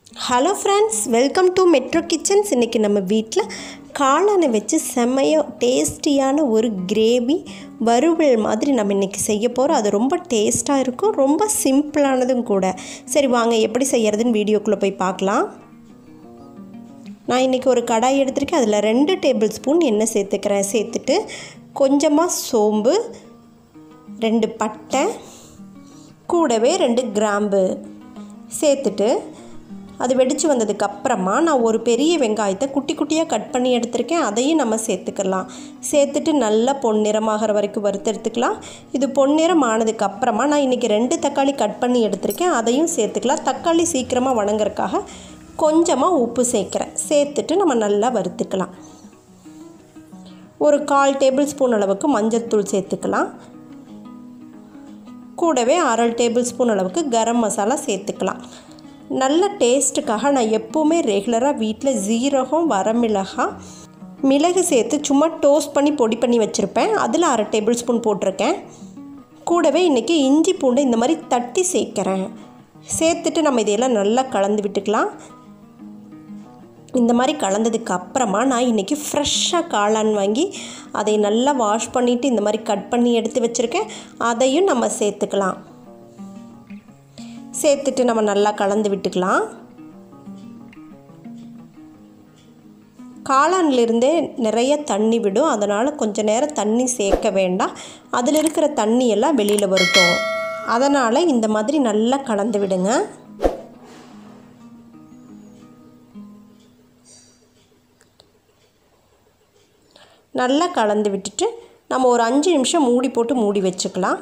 hello friends welcome to metro kitchens இன்றைக்கி நம்ம வீட்டில் காளானை வச்சு செம்மைய டேஸ்டியான ஒரு கிரேவி வறுவல் மாதிரி நம்ம இன்றைக்கி செய்ய போகிறோம் அது ரொம்ப டேஸ்ட்டாக இருக்கும் ரொம்ப சிம்பிளானதும் கூட சரி வாங்க எப்படி செய்கிறதுன்னு வீடியோக்குள்ளே போய் பார்க்கலாம் நான் இன்றைக்கி ஒரு கடாய் எடுத்திருக்கேன் அதில் ரெண்டு டேபிள் ஸ்பூன் எண்ணெய் சேர்த்துக்கிறேன் சேர்த்துட்டு கொஞ்சமாக சோம்பு ரெண்டு பட்டை கூடவே ரெண்டு கிராம்பு சேர்த்துட்டு அது வெடித்து வந்ததுக்கு அப்புறமா நான் ஒரு பெரிய வெங்காயத்தை குட்டி குட்டியாக கட் பண்ணி எடுத்திருக்கேன் அதையும் நம்ம சேர்த்துக்கலாம் சேர்த்துட்டு நல்லா பொன்னிறமாகிற வரைக்கும் வறுத்தெடுத்துக்கலாம் இது பொன்னிறம் ஆனதுக்கு அப்புறமா நான் இன்றைக்கி ரெண்டு தக்காளி கட் பண்ணி எடுத்திருக்கேன் அதையும் சேர்த்துக்கலாம் தக்காளி சீக்கிரமாக வணங்குறதுக்காக கொஞ்சமாக உப்பு சேர்க்குறேன் சேர்த்துட்டு நம்ம நல்லா வறுத்துக்கலாம் ஒரு கால் டேபிள் ஸ்பூன் அளவுக்கு மஞ்சள் தூள் சேர்த்துக்கலாம் கூடவே அரை டேபிள் ஸ்பூன் அளவுக்கு கரம் மசாலா சேர்த்துக்கலாம் நல்ல டேஸ்ட்டுக்காக நான் எப்போவுமே ரெகுலராக வீட்டில் ஜீரகம் வரமிளகாய் மிளகு சேர்த்து சும்மா டோஸ்ட் பண்ணி பொடி பண்ணி வச்சுருப்பேன் அதில் அரை டேபிள் ஸ்பூன் போட்டிருக்கேன் கூடவே இன்றைக்கி இஞ்சி பூண்டு இந்த மாதிரி தட்டி சேர்க்குறேன் சேர்த்துட்டு நம்ம இதையெல்லாம் நல்லா கலந்து விட்டுக்கலாம் இந்த மாதிரி கலந்ததுக்கு அப்புறமா நான் இன்றைக்கி ஃப்ரெஷ்ஷாக காளான் வாங்கி அதை நல்லா வாஷ் பண்ணிவிட்டு இந்த மாதிரி கட் பண்ணி எடுத்து வச்சுருக்கேன் அதையும் நம்ம சேர்த்துக்கலாம் சேர்த்துட்டு நம்ம நல்லா கலந்து விட்டுக்கலாம் காளான்லேருந்தே நிறைய தண்ணி விடும் அதனால் கொஞ்சம் நேரம் தண்ணி சேர்க்க வேண்டாம் அதில் இருக்கிற தண்ணியெல்லாம் வெளியில் வரட்டும் அதனால் இந்த மாதிரி நல்லா கலந்து விடுங்க நல்லா கலந்து விட்டுட்டு நம்ம ஒரு அஞ்சு நிமிஷம் மூடி போட்டு மூடி வச்சுக்கலாம்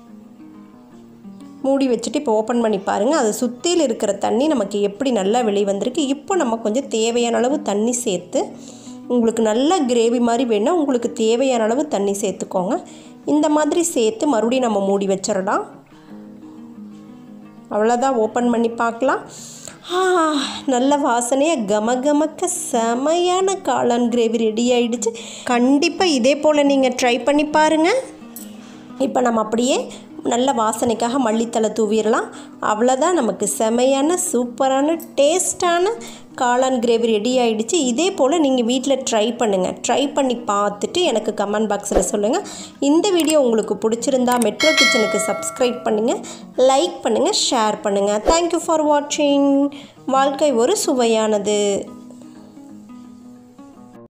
மூடி வச்சுட்டு இப்போ ஓப்பன் பண்ணி பாருங்கள் அது சுற்றியில் இருக்கிற தண்ணி நமக்கு எப்படி நல்லா வெளியே வந்திருக்கு இப்போ நம்ம கொஞ்சம் தேவையான அளவு தண்ணி சேர்த்து உங்களுக்கு நல்ல கிரேவி மாதிரி வேணால் உங்களுக்கு தேவையான அளவு தண்ணி சேர்த்துக்கோங்க இந்த மாதிரி சேர்த்து மறுபடியும் நம்ம மூடி வச்சிடலாம் அவ்வளோதான் ஓப்பன் பண்ணி பார்க்கலாம் நல்ல வாசனையாக கம கமக்க செமையான காளான் கிரேவி ரெடி ஆகிடுச்சு கண்டிப்பாக இதே போல் நீங்கள் ட்ரை பண்ணி பாருங்கள் இப்போ நம்ம அப்படியே நல்ல வாசனைக்காக மல்லித்தலை தூவிடலாம் அவ்வளோதான் நமக்கு செமையான சூப்பரான டேஸ்டான காளான் கிரேவி ரெடி ஆகிடுச்சு இதே போல் நீங்கள் வீட்டில் ட்ரை பண்ணுங்கள் ட்ரை பண்ணி பார்த்துட்டு எனக்கு கமெண்ட் பாக்ஸில் சொல்லுங்கள் இந்த வீடியோ உங்களுக்கு பிடிச்சிருந்தா மெட்ரோ கிச்சனுக்கு சப்ஸ்கிரைப் பண்ணுங்கள் லைக் பண்ணுங்கள் ஷேர் பண்ணுங்கள் தேங்க்யூ ஃபார் வாட்சிங் வாழ்க்கை ஒரு சுவையானது